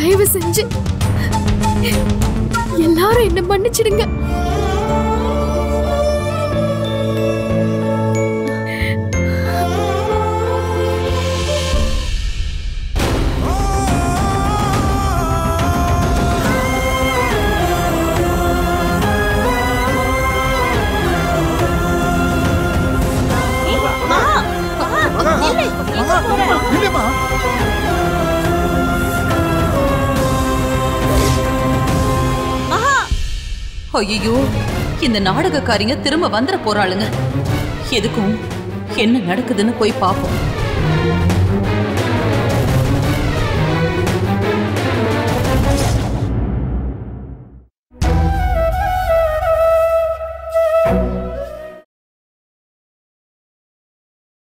தயவு செஞ்சு எல்லாரும் என்ன மன்னிச்சிடுங்க இல்லையம்மா ஐயோ இந்த நாடகக்காரிங்க திரும்ப வந்துட போறாளுங்க எதுக்கும் என்ன நடக்குதுன்னு போய் பாப்போம்